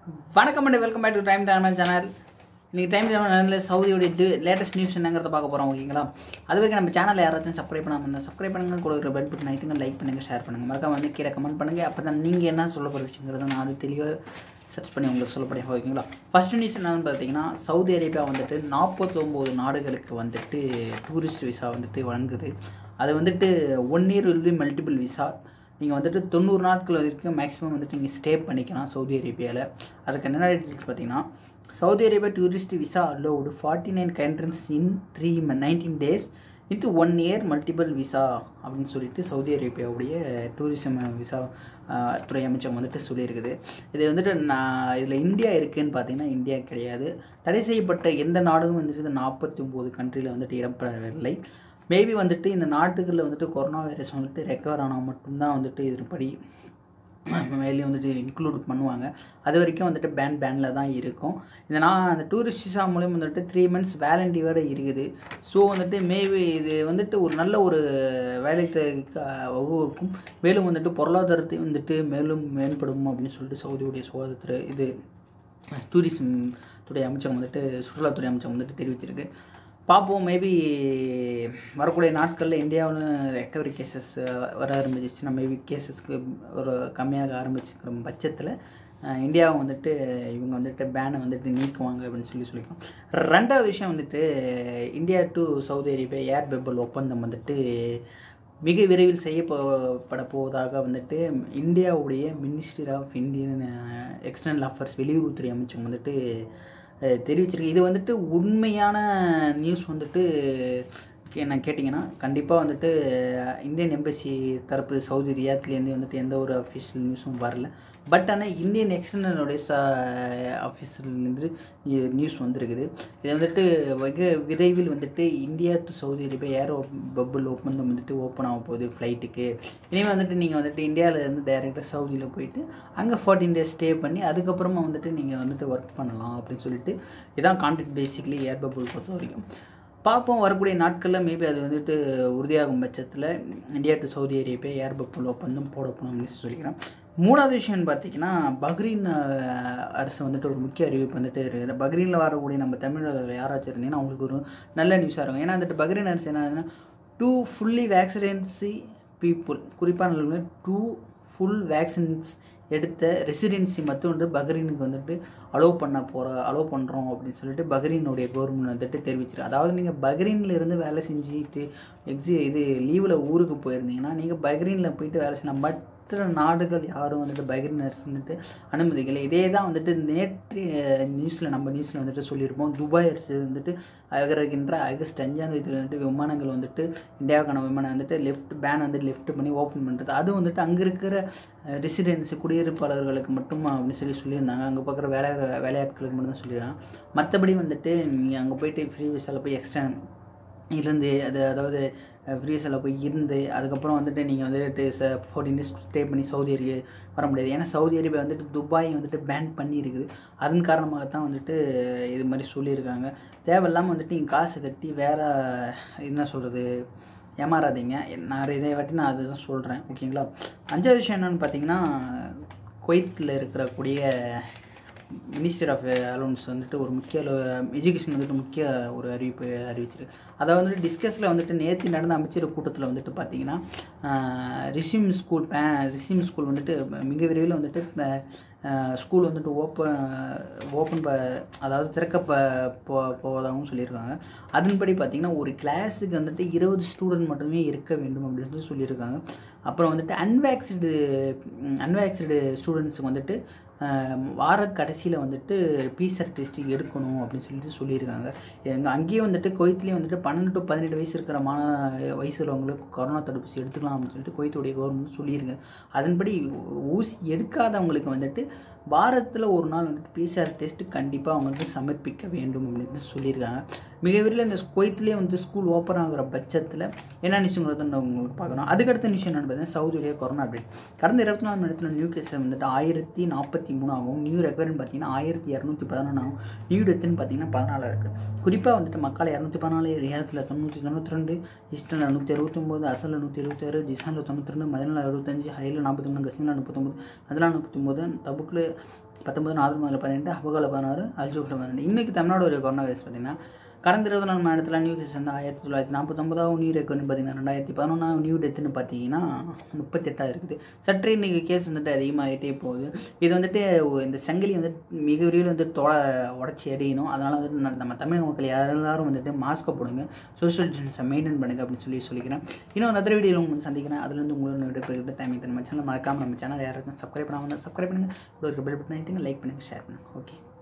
வணக்கம் and welcome back to Time Tamil channel இன்றைக்கி Time Tamil சேனலில் சவுதியோடைய டி லேட்டஸ்ட் நியூஸ் என்னங்கிறத பார்க்க போகிறோம் ஓகேங்களா அது வரைக்கும் நம்ம சேனலில் யாராச்சும் சப்ஸ்கிரைப் பண்ணாமல் இருந்தால் சப்ஸ்கிரைப் பண்ணுங்கள் கொடுக்குற பெல் பட்டன் ஐத்துங்க லைக் பண்ணுங்கள் ஷேர் பண்ணுங்கள் மறக்காம வந்து கீழே கமெண்ட் பண்ணுங்கள் அப்போ தான் நீங்கள் என்ன சொல்ல போகிற விஷயங்கிறத நான் அது தெளிவாக சர்ச் பண்ணி உங்களுக்கு சொல்ல போகிறேன் ஓகேங்களா ஃபஸ்ட் நியூஸ் என்னன்னு பார்த்தீங்கன்னா சவுதி அரேபியா வந்துட்டு நாற்பத்தொம்போது நாடுகளுக்கு வந்துட்டு டூரிஸ்ட் விசா வந்துட்டு வழங்குது அது வந்துட்டு one year will be multiple visa நீங்கள் வந்துட்டு தொண்ணூறு நாட்கள் வரைக்கும் மேக்ஸிமம் வந்துட்டு நீங்கள் ஸ்டே பண்ணிக்கலாம் சவுதி அரேபியாவில் அதுக்கு என்னென்ன டீட்டெயில்ஸ் பார்த்தீங்கன்னா Saudi Arabia tourist visa allowed forty nine countries in three nineteen days into one year multiple visa அப்படின்னு சொல்லிட்டு சவுதி அரேபியாவுடைய டூரிசம் விசா ஆஹ், துறை அமைச்சகம் வந்துட்டு சொல்லியிருக்குது இது வந்துட்டு நான் இதில் இந்தியா இருக்குதுன்னு பார்த்தீங்கன்னா இந்தியா கிடையாது தடை செய்யப்பட்ட எந்த நாடும் வந்துட்டு நாற்பத்தி ஒம்பது கண்ட்ரியில் வந்துட்டு இடம்பெறவில்லை மேபி வந்துட்டு இந்த நாட்டுகளில் வந்துட்டு கொரோனா வைரஸ் வந்துட்டு ரெக்கவர் ஆனால் மட்டும்தான் வந்துட்டு இதன்படி மேலேயும் வந்துட்டு இன்க்ளூட் பண்ணுவாங்க அது வரைக்கும் வந்துட்டு பேன் பேனில் தான் இருக்கும் இந்த நான் அந்த டூரிஸ்ட் விசா மூலியம் வந்துட்டு த்ரீ மந்த்ஸ் வேலண்டி வேறு இருக்குது ஸோ வந்துட்டு மேபி இது வந்துட்டு ஒரு நல்ல ஒரு வேலை வகுக்கும் மேலும் வந்துட்டு பொருளாதாரத்தை வந்துட்டு மேலும் மேம்படும் அப்படின்னு சொல்லிட்டு சவுதியுடைய சுகாதாரத்துறை இது டூரிசம் துறை அமைச்சகம் வந்துட்டு சுற்றுலாத்துறை அமைச்சகம் வந்துட்டு தெரிவிச்சிருக்கு பார்ப்போம் மேபி வரக்கூடிய நாட்களில் இந்தியாவில் ரெக்கவரி கேசஸ் வர ஆரம்பிச்சிச்சுன்னா மேபி கேசஸ்க்கு ஒரு கம்மியாக ஆரம்பிச்சுக்கிற பட்சத்தில் அஹ், இந்தியாவை வந்துட்டு இவங்க வந்துட்டு பேனை வந்துட்டு நீக்குவாங்க அப்படின்னு சொல்லி சொல்லிக்கலாம் ரெண்டாவது விஷயம் வந்துட்டு India to Saudi Arabia air bubble ஒப்பந்தம் வந்துட்டு மிக விரைவில் செய்யப்பட போவதாக வந்துட்டு இந்தியாவுடைய ministry of Indian external affairs வெளியுறவுத்துறை அமைச்சகம் வந்துட்டு அஹ், தெரிவிச்சிருக்கு இது வந்துட்டு உண்மையான நியூஸ் வந்துட்டு கே- நான் கேட்டிங்கன்னா கண்டிப்பாக வந்துட்டு அஹ், இந்தியன் எம்பசி தரப்பு சவுதி ரியாத்லேருந்து வந்துட்டு எந்த ஒரு அஃபிஷியல் நியூஸும் வரல பட் ஆனால் இந்தியன் எக்ஸ்டர்னலுடைய ச ஆஃபீஸர்லேருந்து நியூஸ் வந்திருக்குது இது வந்துட்டு மிக விரைவில் வந்துட்டு India to Saudi Arabia air bubble ஒப்பந்தம் வந்துட்டு ஓப்பன் ஆக போகுது ஃப்ளைட்டுக்கு இனிமேல் வந்துட்டு நீங்கள் வந்துட்டு இந்தியாவிலேருந்து டைரெக்டாக சவுதியில் போயிட்டு அங்கே ஃபார்ட்டின் டேஸ் ஸ்டே பண்ணி அதுக்கப்புறமா வந்துட்டு நீங்கள் வந்துட்டு ஒர்க் பண்ணலாம் அப்படின்னு சொல்லிட்டு இதான் கான்ட்ராக்ட் பேசிக்லி ஏர் பபுள் பொறுத்த வரைக்கும் பார்ப்போம் வரக்கூடிய நாட்களில் மேபி அது வந்துட்டு உறுதியாகும் பட்சத்தில் India to Saudi Arabia air bubble ஒப்பந்தம் போடப்படும் அப்படின்னு சொல்லிக்கிறேன் மூணாவது விஷயம்னு பார்த்தீங்கன்னா பஹ்ரீன் அஹ், அரசு வந்துட்டு ஒரு முக்கிய அறிவிப்பு வந்துட்டு இருக்குது பஹ்ரீனில் வரக்கூடிய நம்ம தமிழர்கள் யாராச்சும் இருந்தீங்கன்னா அவங்களுக்கு ஒரு நல்ல நியூஸாக இருக்கும் ஏன்னா வந்துட்டு பஹ்ரீன் அரசு என்ன டூ ஃபுல்லி வேக்சினேன்சி பீப்புள் குறிப்பாக நல்ல டூ ஃபுல் வேக்சின்ஸ் எடுத்த ரெசிடென்சி மட்டும் வந்து பஹ்ரீனுக்கு வந்துட்டு அலோவ் பண்ண போகிற அலோவ் பண்ணுறோம் அப்படின்னு சொல்லிட்டு பஹ்ரீனுடைய கவர்மெண்ட் வந்துட்டு தெரிவிச்சிருக்கு அதாவது நீங்கள் பஹ்ரீனில் இருந்து வேலை செஞ்சுட்டு எக்ஸி இது லீவில் ஊருக்கு போயிருந்தீங்கன்னா நீங்கள் பஹ்ரீனில் போயிட்டு வேலை செய்யலாம் மற்ற நாடுகள் யாரும் வந்துட்டு பஹ்ரீன் அரசு வந்துட்டு அனுமதிக்கலை இதே தான் வந்துட்டு நேற்று நியூஸில் நம்ம நியூஸில் வந்துட்டு சொல்லியிருப்போம் துபாய் அரசு வந்துட்டு அகர்கின்ற ஆகஸ்ட் அஞ்சாம் தேதி வந்துட்டு விமானங்கள் வந்துட்டு இந்தியாவுக்கான விமானம் வந்துட்டு லெஃப்ட் பேன் வந்து லெஃப்ட் பண்ணி ஓப்பன் பண்ணுறது அது வந்துட்டு அங்கே இருக்கிற ரெசிடென்ஸ் குடியிருப்பாளர்களுக்கு மட்டும் அப்படின்னு சொல்லி சொல்லியிருந்தாங்க அங்கே பார்க்குற வேலை வேலையாட்களுக்கு மட்டும் தான் சொல்லிடுறாங்க மற்றபடி வந்துட்டு நீங்கள் அங்கே போயிட்டு ஃப்ரீ விசாவில் போய் எக்ஸ்ட்ரா இருந்து அது அதாவது ஃப்ரீஸில் போய் இருந்து அதுக்கப்புறம் வந்துட்டு நீங்கள் வந்துட்டு ச ஃபோர்டீன் டேஸ் ஸ்டே பண்ணி சவுதி அரேபியா வர முடியாது ஏன்னா சவுதி அரேபியா வந்துட்டு துபாய் வந்துட்டு பேன் பண்ணியிருக்குது அதன் காரணமாக தான் வந்துட்டு இது மாதிரி சொல்லியிருக்காங்க தேவையில்லாமல் வந்துட்டு நீங்கள் காசு கட்டி வேறு என்ன சொல்கிறது ஏமாறாதீங்க நான் இதை வாட்டி நான் அதுதான் சொல்கிறேன் ஓகேங்களா அஞ்சாவது விஷயம் என்னென்னு பார்த்தீங்கன்னா குவைத்தில் இருக்கக்கூடிய மினிஸ்டர் ஆஃப் அலோன்ஸ் வந்துட்டு ஒரு முக்கிய எஜுகேஷன் வந்துட்டு முக்கிய ஒரு அறிவிப்பு அறிவிச்சிருக்கு அதை வந்துட்டு டிஸ்கஸில் வந்துட்டு நேற்று நடந்த அமைச்சர் கூட்டத்தில் வந்துட்டு பார்த்தீங்கன்னா ரிசிம் ஸ்கூல் பே ரிசிம் ஸ்கூல் வந்துட்டு மிக விரைவில் வந்துட்டு ஸ்கூல் வந்துட்டு ஓப்பன் ஓப்பன் ப அதாவது திறக்க ப போ போவதாகவும் சொல்லியிருக்காங்க அதன்படி பார்த்திங்கன்னா ஒரு கிளாஸுக்கு வந்துட்டு இருபது ஸ்டூடெண்ட் மட்டுமே இருக்க வேண்டும் அப்படின்னு சொல்லி சொல்லியிருக்காங்க அப்புறம் வந்துட்டு அன்வேக்சிடு அன்வேக்சிடு ஸ்டூடெண்ட்ஸுக்கு வந்துட்டு ஆஹ் வார கடைசியில் வந்துட்டு பிசர் டெஸ்ட் எடுக்கணும் அப்படின்னு சொல்லிட்டு சொல்லியிருக்காங்க எங்கள் அங்கேயே வந்துட்டு குவைத்துலேயே வந்துட்டு பன்னெண்டு டு பதினெட்டு வயசு இருக்கிற மான வயசு உள்ளவங்களுக்கு கொரோனா தடுப்பூசி எடுத்துக்கலாம் அப்படின்னு சொல்லிட்டு குவைத்துடைய கவர்மெண்ட் சொல்லியிருங்க அதன்படி ஊசி எடுக்காதவங்களுக்கு வந்துட்டு வாரத்தில் ஒரு நாள் வந்துட்டு பிசிஆர் டெஸ்ட் கண்டிப்பாக அவங்க வந்து சமர்ப்பிக்க வேண்டும் அப்படின்னு சொல்லியிருக்காங்க மிக விரைவில் இந்த குவைத்துலேயே வந்து ஸ்கூல் ஓப்பன் ஆகுற பட்சத்தில் என்ன நியூஸுங்கிறத நான் உங்களுக்கு பார்க்கணும் அதுக்கடுத்த நியூஸ் என்னென்னு பார்த்தீங்கன்னா சவுதியுடைய கொரோனா அப்டேட் கடந்த இருபத்தி நாலு மணி நேரத்தில் நியூ கேஸ் வந்துட்டு ஆயிரத்தி நாற்பத்தி மூணு ஆகும் நியூ ரெக்கவரின்னு பார்த்தீங்கன்னா ஆயிரத்தி இரநூத்தி பதினொன்று ஆகும் நியூ டெத்துன்னு பார்த்தீங்கன்னா பதினாலு இருக்குது குறிப்பாக வந்துட்டு மக்கள் இரநூத்தி பதினாலு ரியாத்தில் தொண்ணூற்றி தொண்ணூற்றி ரெண்டு ஈஸ்டர்னில் நூற்றி அறுபத்தொம்போது அசலில் நூற்றி இருபத்தாறு ஜிசானில் தொண்ணூற்றி ரெண்டு மதினில் அறுபத்தஞ்சு ஹைலில் நாற்பத்தி மூணு கசினில் முப்பத்தொம்பது அதெல்லாம் முப்பத்தொம்போது தபுக்கில் பத்தொம்பது நார்மலில் பதினெட்டு அபகால பதினாறு அல்ஜூஃபில் பதினெட்டு இன்றைக்கி தமிழ்நாடு ஒரு கொரோனா வைரஸ் பார்த்தீங்கன்னா கடந்த இருபது நாலு மணி நேரத்தில் நியூ கேஸ் வந்து ஆயிரத்தி தொள்ளாயிரத்தி நாற்பத்தொம்பதாவது நியூ ரெக்கர்னு பார்த்தீங்கன்னா ரெண்டாயிரத்தி பதினொன்றாவது நியூ டெத்துன்னு பார்த்தீங்கன்னா முப்பத்தெட்டாக இருக்குது சற்றே இன்றைக்கி கேஸ் வந்துட்டு அதிகமாகிட்டே போகுது இது வந்துட்டு இந்த சங்கிலி வந்து மிக விரைவில் வந்து தொட உடச்சி எறியணும் அதனால் வந்துட்டு நம்ம- நம்ம தமிழக மக்கள் எல்லாரும் வந்துட்டு மாஸ்க்கை போடுங்க சோஷியல் டிஸ்டன்ஸை மெயின்டைன் பண்ணுங்க அப்படின்னு சொல்லி சொல்லிக்கிறேன் இன்னும் அதர் வீடியோவில் உங்களுக்கு சந்திக்கிறேன் அதுலேருந்து உங்களோட விடைபெறுகிறது டைமிங் நம்ம சேனல் மறக்காமல் நம்ம சேனல் யாருக்கும் சப்ஸ்கிரைப் பண்ணாமல் சப்ஸ்கிரைப் பண்ணுங்கள் ஒரு பெல் பட்டன் ஐத்துங்க லைக் பண்ணுங்கள் ஷேர் பண்ணுங்கள் ஓகே